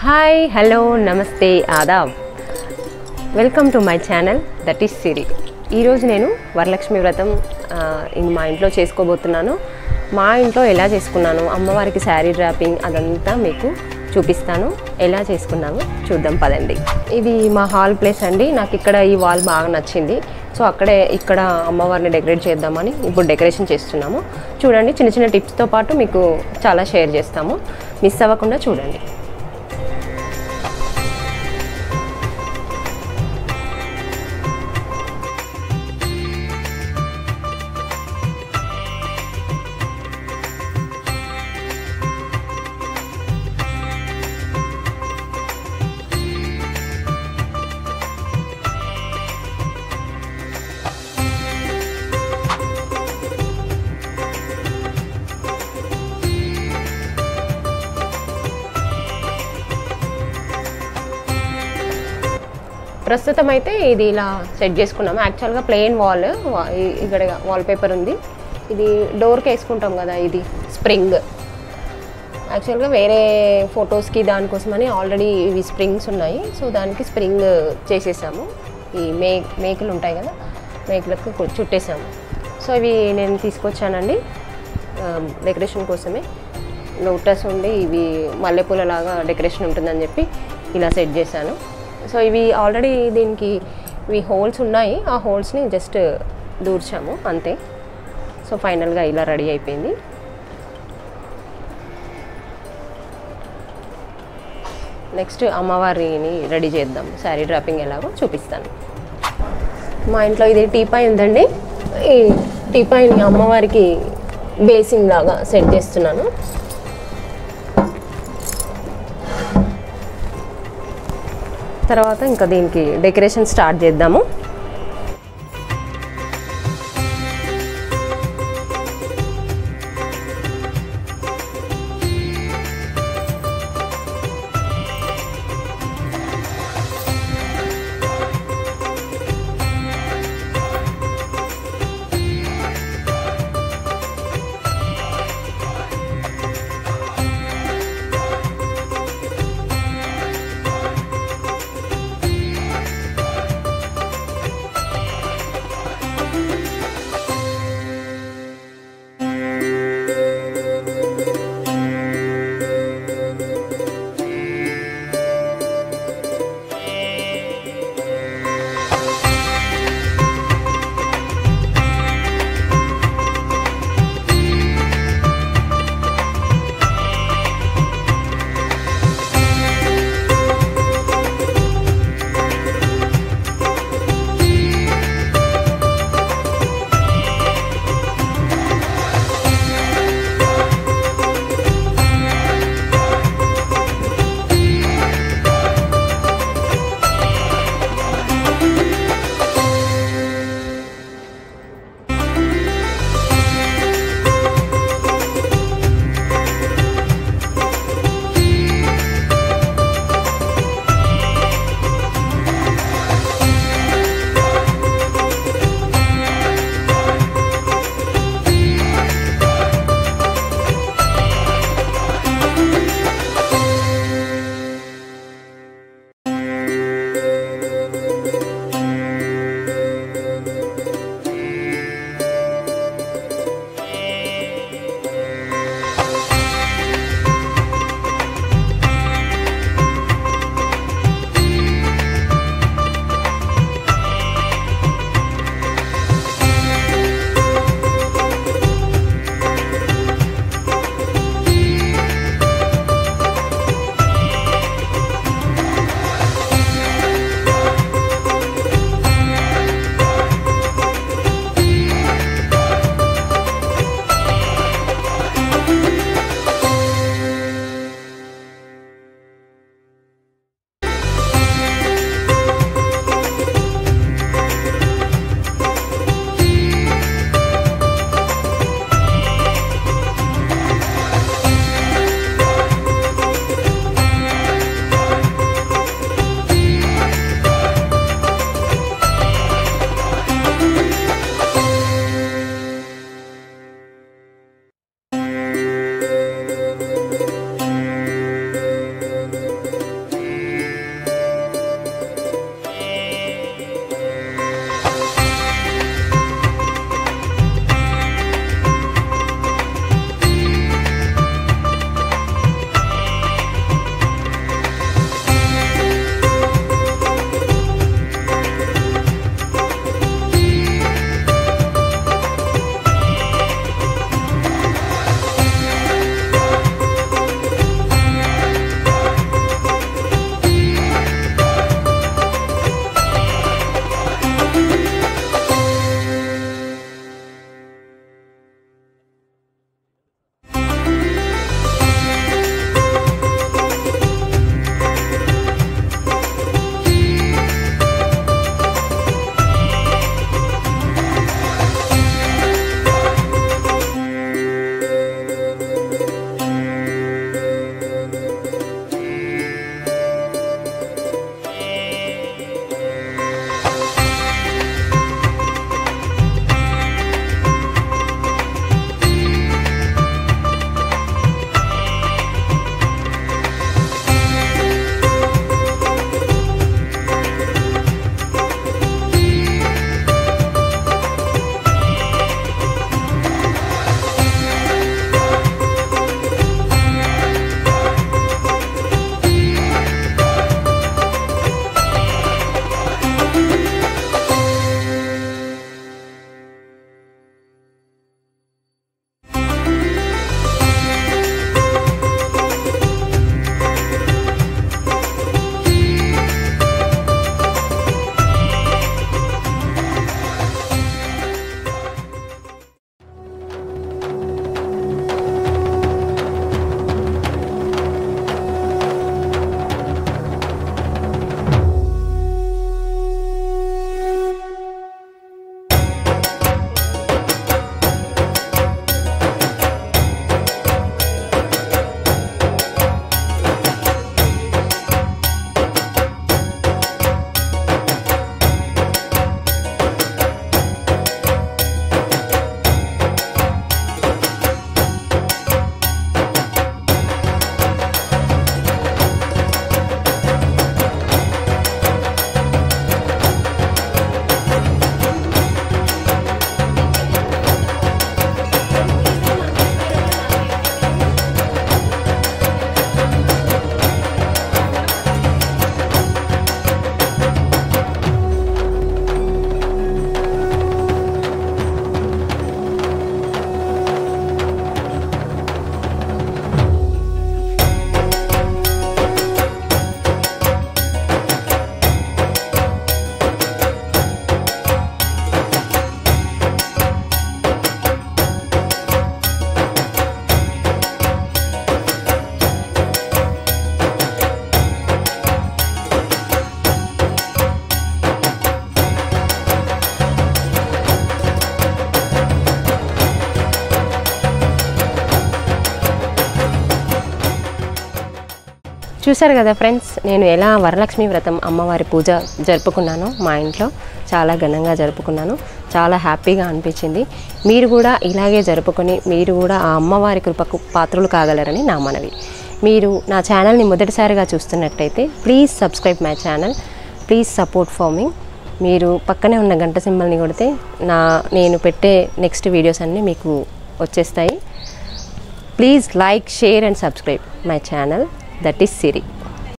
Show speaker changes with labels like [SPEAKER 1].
[SPEAKER 1] hi hello నమస్తే ఆదాబ్ welcome to my channel that is Siri ఈరోజు నేను వరలక్ష్మి వ్రతం ఆ, ఇంక మా ఇంట్లో చేసుకోబోతున్నాను మా ఇంట్లో ఎలా చేసుకున్నాను అమ్మవారికి శారీ డ్రాపింగ్ అదంతా మీకు చూపిస్తాను ఎలా చేసుకున్నాము చూద్దాం పదండి ఇది మా హాల్ ప్లేస్ అండి నాకు ఇక్కడ ఈ వాల్ బాగా నచ్చింది సో అక్కడే ఇక్కడ అమ్మవారిని డెకరేట్ చేద్దామని ఇప్పుడు డెకరేషన్ చేస్తున్నాము చూడండి చిన్న చిన్న టిప్స్తో పాటు మీకు చాలా షేర్ చేస్తాము మిస్ అవ్వకుండా చూడండి ప్రస్తుతం అయితే ఇది ఇలా సెట్ చేసుకున్నాము యాక్చువల్గా ప్లెయిన్ వాల్ ఇక్కడ వాల్ పేపర్ ఉంది ఇది డోర్కి వేసుకుంటాం కదా ఇది స్ప్రింగ్ యాక్చువల్గా వేరే ఫొటోస్కి దానికోసమని ఆల్రెడీ ఇవి స్ప్రింగ్స్ ఉన్నాయి సో దానికి స్ప్రింగ్ చేసేసాము ఈ మే మేకులు ఉంటాయి కదా మేకులకు కు- చుట్టేసాము సో ఇవి నేను తీసుకొచ్చానండి డెకరేషన్ కోసమే లోటస్ ఉండి ఇవి మల్లెపూలలాగా డెకరేషన్ ఉంటుందని చెప్పి ఇలా సెట్ చేశాను సో ఇవి ఆల్రెడీ దీనికి ఇవి హోల్స్ ఉన్నాయి ఆ హోల్స్ని జస్ట్ దూర్చాము అంతే సో ఫైనల్గా ఇలా రెడీ అయిపోయింది నెక్స్ట్ అమ్మవారిని రెడీ చేద్దాం శారీ డ్రాపింగ్ ఎలాగో చూపిస్తాను మా ఇంట్లో ఇది టీపాయ్ ఉందండి ఈ టీపాయ్ని అమ్మవారికి బేసింగ్ లాగా సెట్ చేస్తున్నాను తర్వాత ఇంకా దీనికి డెకరేషన్ స్టార్ట్ చేద్దాము చూసారు కదా ఫ్రెండ్స్ నేను ఎలా వరలక్ష్మి వ్రతం అమ్మవారి పూజ జరుపుకున్నానో మా ఇంట్లో చాలా ఘనంగా జరుపుకున్నాను చాలా హ్యాపీగా అనిపించింది మీరు కూడా ఇలాగే జరుపుకొని మీరు కూడా ఆ అమ్మవారి కృపకు పాత్రలు కాగలరని నా మనవి మీరు నా ఛానల్ని మొదటిసారిగా చూస్తున్నట్టయితే please subscribe my channel please support for మీ మీరు పక్కనే ఉన్న గంట సింబల్ని కొడితే నా నేను పెట్టే నెక్స్ట్ వీడియోస్ అన్నీ మీకు వచ్చేస్తాయి please like share and subscribe my channel that is Siri